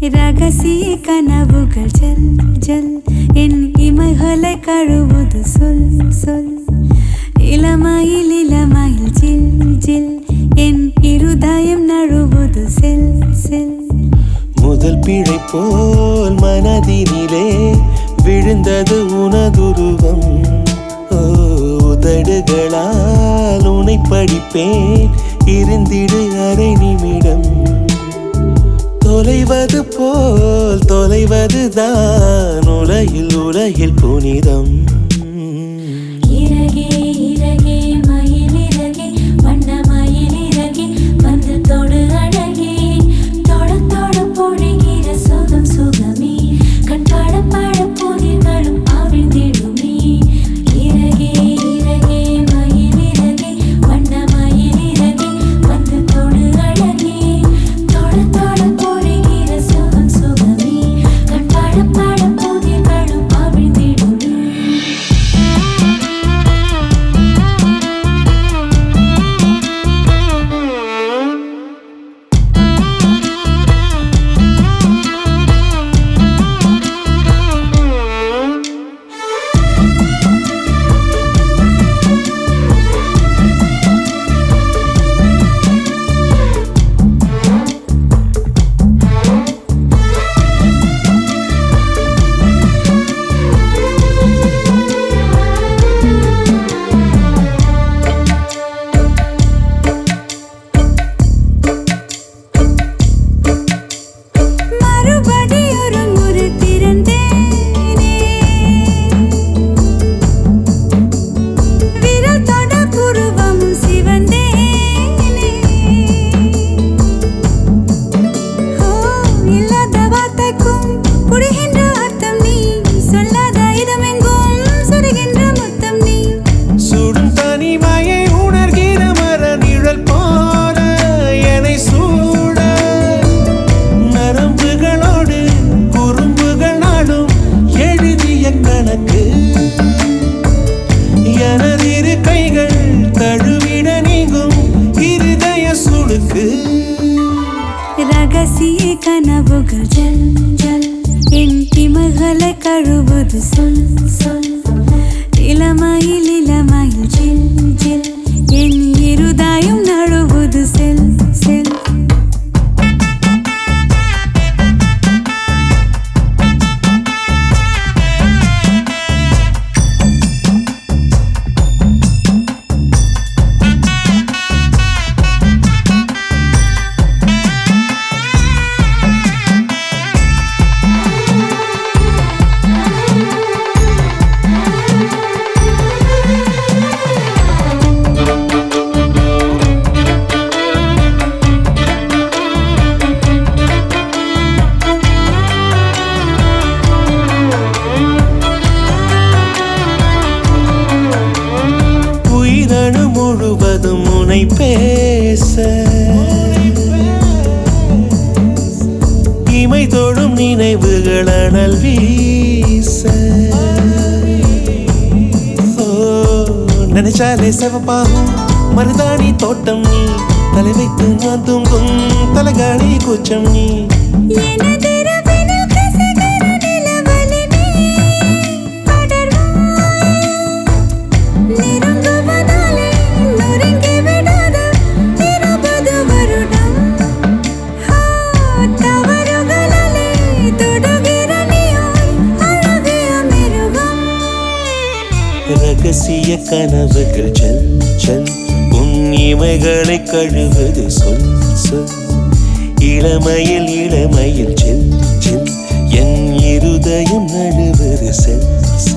ரகசிய கனவுகள் ஜல் ஜல் என் இமைகளை கழுவுது சொல் சொல் இளமையில் இளமையில் ஜில் ஜில் என் இருதயம் நழுவுது செல் செல் முதல் பிழை போல் மனதினிலே விழுந்தது உனதுருவம் ஓ, உதடுகளால் உனை படிப்பேன் இருந்திடு அரை நிமிடம் தொலைவது போல் தொலைவதுதான் உலகில் உலகில் புனிதம் இறகே இறகே மயில் இறகே வண்ண மயில் இறகே வந்து தொடு அழகே தொட தொட பொழிகிற சுகம் சுகமே கண் பட பட புதிர்களும் அவிழ்ந்திடுமே இறகே இறகே மயில் இறகே வண்ண மயில் இறகே வந்து தொடு அழகே தொட தொட பொழிகிற சுகம் சுகமே கண் பட பட புதிர்களும் அவிழ்ந்திடுமே மறுபடி ஒரு முறை பிறந்தேனே விரல் தொட புருவம் சிவந்தேனே ஓ இல்லாத வார்த்தைக்கும் புரிகின்ற அர்த்தம் நீ சொல்லாத இடமெங்கும் சுடுகின்ற முத்தம் நீ சுடும் தனிமையை உணர்கிற மர நிழல் போல என்னை சூட நரம்புகளோடு குறும்புகள் நாடும் எழுதிய கணக்கு எனதிரு கைகள் தழுவிட நீங்கும் இருதய சுளுக்கு ரகசிய கனவுகள் ஜல் ஜல் என் இமைகளை கழுவுது சொல் சொல் இளமையில் இளமையில் ஜில் ஜில் என் இருதாயம் நழுவுது செல் செல் உயிரணு முழுவதும் உனை பேச இமை தொடும் நினைவுகள் அனல் வீச ஓ, நினைச்சாலே செவப்பாகும் மருதாணி தோட்டம் நீ தலை வைத்து நான் தூங்கும் தலகாணி கூச்சம் நீ எனதிரவினில் கசகர நிலவொளி நீ படர்வாய். நெருங்குவதாலே நொறுங்கி விடாத இருபது வருடம். ஆ, தவறுகளாலே தொடுகிற நீயோர் அழகிய மிருகம். ரகசிய கனவுகள் ஜல் ஜல் உன் இமைகளை கழுவது சொல் சொல் இளமையில் இளமையில் ஜெல் ஜெல் என் இருதயம் நழுவது செல் செல்